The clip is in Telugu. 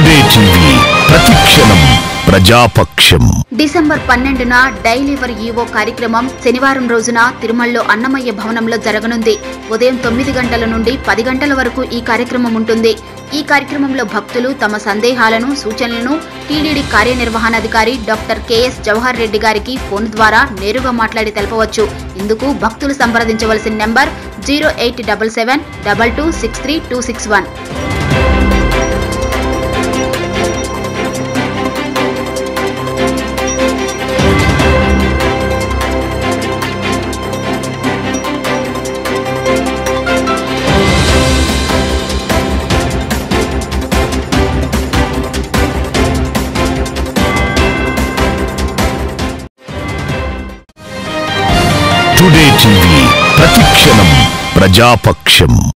టుడే టీవీ ప్రతిక్షణం ప్రజాపక్షం డిసెంబర్ పన్నెండున డైలీవర్ ఈవో కార్యక్రమం శనివారం రోజున తిరుమలలో అన్నమయ్య భవనంలో జరగనుంది ఉదయం తొమ్మిది గంటల నుండి పది గంటల వరకు ఈ కార్యక్రమం ఉంటుంది ఈ కార్యక్రమంలో భక్తులు తమ సందేహాలను సూచనలను టీడీడీ కార్యనిర్వహణాధికారి డాక్టర్ కెఎస్ జవహర్ రెడ్డి గారికి ఫోన్ ద్వారా నేరుగా మాట్లాడి తెలపవచ్చు ఇందుకు భక్తులు సంప్రదించవలసిన number zero eight double seven double two six three two six one today TV ప్రతిక్షణం ప్రజాపక్షం